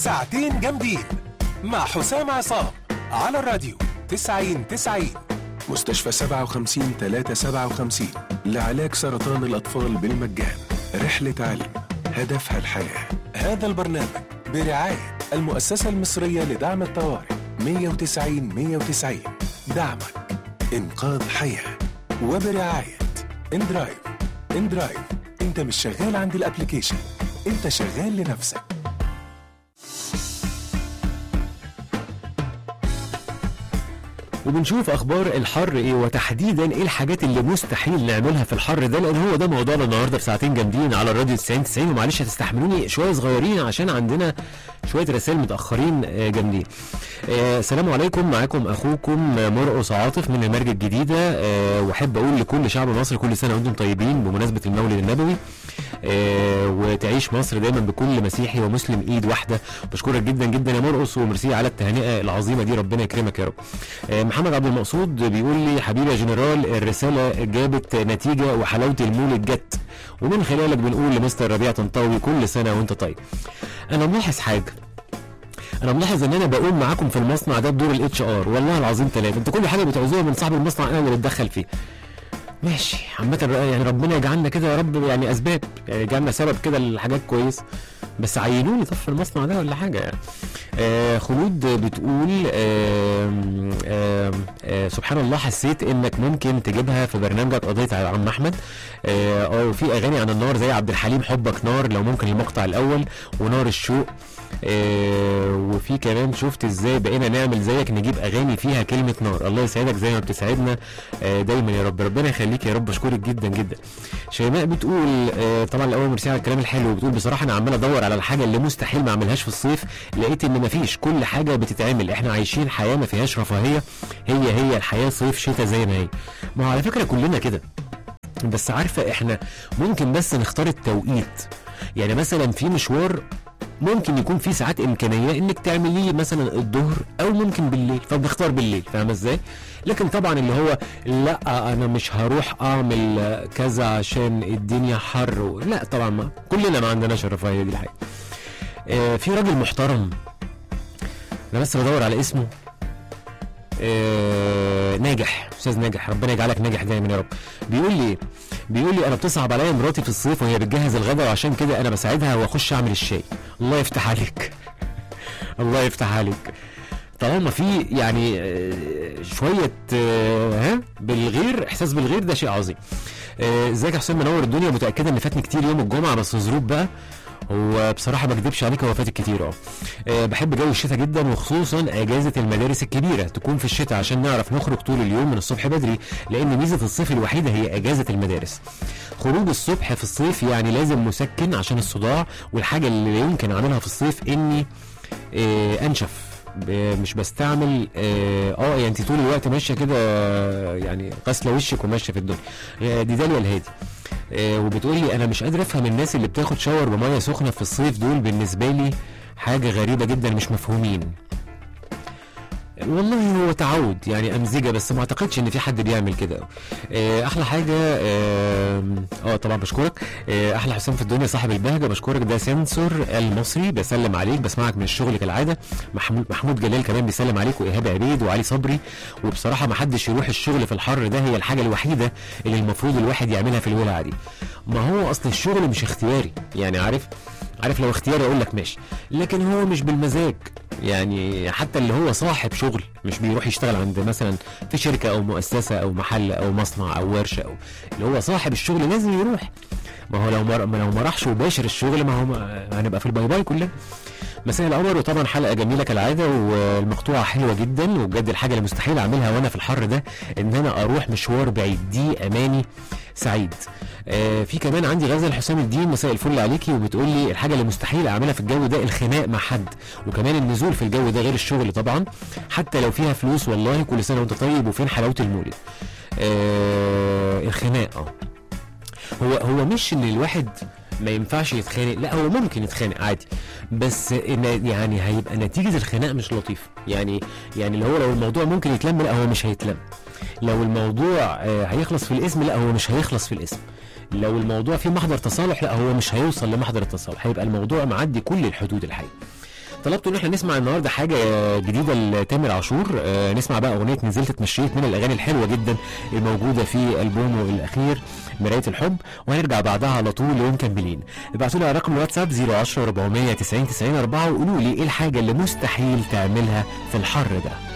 ساعتين جامدين مع حسام عصام على الراديو 90 90 مستشفى 57 357 لعلاج سرطان الأطفال بالمجان رحلة علم هدفها الحياة هذا البرنامج برعاية المؤسسة المصرية لدعم الطوارئ 190 190 دعمك إنقاذ حياة وبرعاية اندرايف اندرايف انت مش شغال عند الابليكيشن انت شغال لنفسك وبنشوف اخبار الحر ايه وتحديدا ايه الحاجات اللي مستحيل نعملها في الحر ده لان هو ده موضوعنا النهارده في ساعتين جامدين على الراديو 90 90 ومعلش هتستحملوني شويه صغيرين عشان عندنا شويه رسائل متاخرين آه، جامدين. آه، السلام عليكم معاكم اخوكم مرقص عاطف من المرج الجديده آه، واحب اقول لكل شعب مصر كل سنه وانتم طيبين بمناسبه المولد النبوي آه، وتعيش مصر دايما بكل مسيحي ومسلم ايد واحده بشكرك جدا جدا يا مرقص وميرسي على التهنئه العظيمه دي ربنا يكرمك يا رب آه، محمد عبد المقصود بيقول لي حبيبي يا جنرال الرساله جابت نتيجه وحلاوه المولد جت ومن خلالك بنقول لمستر ربيع طنطاوي كل سنه وانت طيب انا ملاحظ حاجه انا ملاحظ ان انا بقوم معاكم في المصنع ده بدور الاتش ار والله العظيم ثلاثه انتوا كل حاجه بتعوزوها من صاحب المصنع انا اللي بتدخل فيه ماشي عامة يعني ربنا يجعلنا كده يا رب يعني اسباب يعني يجعلنا سبب كده لحاجات كويسة بس عينوني طب في المصنع ده ولا حاجة يعني آه خلود بتقول آه آه آه سبحان الله حسيت انك ممكن تجيبها في برنامجك قضية على عم احمد اه آه، وفي اغاني عن النار زي عبد الحليم حبك نار لو ممكن المقطع الاول ونار الشوق آه وفي كمان شفت ازاي بقينا نعمل زيك نجيب اغاني فيها كلمه نار الله يسعدك زي ما بتسعدنا آه دايما يا رب ربنا يخليك يا رب اشكرك جدا جدا شيماء بتقول آه طبعا الاول ميرسي على الكلام الحلو بتقول بصراحه انا عمال ادور على الحاجه اللي مستحيل ما اعملهاش في الصيف لقيت ان مفيش كل حاجه بتتعمل احنا عايشين حياه ما فيهاش رفاهيه هي هي الحياه صيف شتاء زي ما هي ما هو على فكره كلنا كده بس عارفه احنا ممكن بس نختار التوقيت يعني مثلا في مشوار ممكن يكون في ساعات امكانيه انك تعمليه مثلا الظهر او ممكن بالليل فبنختار بالليل فاهمه ازاي لكن طبعا اللي هو لا انا مش هروح اعمل كذا عشان الدنيا حر و... لا طبعا ما كلنا ما عندناش الرفاهيه دي الحقيقه آه في راجل محترم انا بس بدور على اسمه آه ناجح استاذ ناجح ربنا يجعلك ناجح دايما يا رب بيقول لي بيقول لي انا بتصعب عليا مراتي في الصيف وهي بتجهز الغداء وعشان كده انا بساعدها واخش اعمل الشاي الله يفتح عليك الله يفتح عليك طالما في يعني آه، شويه آه، ها بالغير احساس بالغير ده شيء عظيم آه، ازيك يا حسام منور الدنيا متاكده ان فاتني كتير يوم الجمعه بس ظروف بقى هو بصراحه ما اكدبش عليك هو فاتك كتير اه آه، بحب جو الشتاء جدا وخصوصا اجازه المدارس الكبيره تكون في الشتاء عشان نعرف نخرج طول اليوم من الصبح بدري لان ميزه الصيف الوحيده هي اجازه المدارس خروج الصبح في الصيف يعني لازم مسكن عشان الصداع والحاجه اللي يمكن اعملها في الصيف اني آه، انشف ب- مش بستعمل اه آه، يعني انت طول الوقت ماشيه كده آه، يعني غاسله وشك وماشيه في الدنيا آه، دي داليا الهادي آه، وبتقول لي انا مش قادر افهم الناس اللي بتاخد شاور بميه سخنه في الصيف دول بالنسبه لي حاجه غريبه جدا مش مفهومين والله هو تعود يعني امزجه بس ما اعتقدش ان في حد بيعمل كده آه، احلى حاجه اه آه، طبعا بشكرك آه، احلى حسام في الدنيا صاحب البهجه بشكرك ده سنسور المصري بسلم عليك بسمعك من الشغل كالعاده محمود محمود جلال كمان بيسلم عليك وايهاب عبيد وعلي صبري وبصراحه ما حدش يروح الشغل في الحر ده هي الحاجه الوحيده اللي المفروض الواحد يعملها في الولعه دي ما هو اصل الشغل مش اختياري يعني عارف عارف لو اختياري اقول لك ماشي لكن هو مش بالمزاج يعني حتى اللي هو صاحب شغل مش بيروح يشتغل عند مثلا في شركه او مؤسسه او محل او مصنع او ورشه او اللي هو صاحب الشغل لازم يروح ما هو لو ما ما لو ما راحش وباشر الشغل ما هو ما- هنبقى في الباي باي كلنا مساء القمر وطبعا حلقه جميله كالعاده والمقطوعه حلوه جدا وبجد الحاجه اللي مستحيل اعملها وانا في الحر ده ان انا اروح مشوار بعيد دي اماني سعيد آه في كمان عندي غزل حسام الدين مساء الفل عليكي وبتقول لي الحاجه اللي مستحيل اعملها في الجو ده الخناق مع حد وكمان النزول في الجو ده غير الشغل طبعا حتى لو فيها فلوس والله كل سنه وانت طيب وفين حلاوه المولد آه الخناق اه هو هو مش ان الواحد ما ينفعش يتخانق لا هو ممكن يتخانق عادي بس إن يعني هيبقى نتيجه الخناق مش لطيفه يعني يعني اللي هو لو الموضوع ممكن يتلم لا هو مش هيتلم لو الموضوع آه، هيخلص في الاسم لا هو مش هيخلص في الاسم لو الموضوع فيه محضر تصالح لا هو مش هيوصل لمحضر التصالح هيبقى الموضوع معدي كل الحدود الحقيقه طلبتوا ان احنا نسمع النهارده حاجه جديده لتامر عاشور آه، نسمع بقى اغنيه نزلت اتمشيت من الاغاني الحلوه جدا الموجوده في البومه الاخير مرايه الحب وهنرجع بعدها على طول ومكملين ابعتوا لي على رقم الواتساب 010 490 90 4 وقولوا لي ايه الحاجه اللي مستحيل تعملها في الحر ده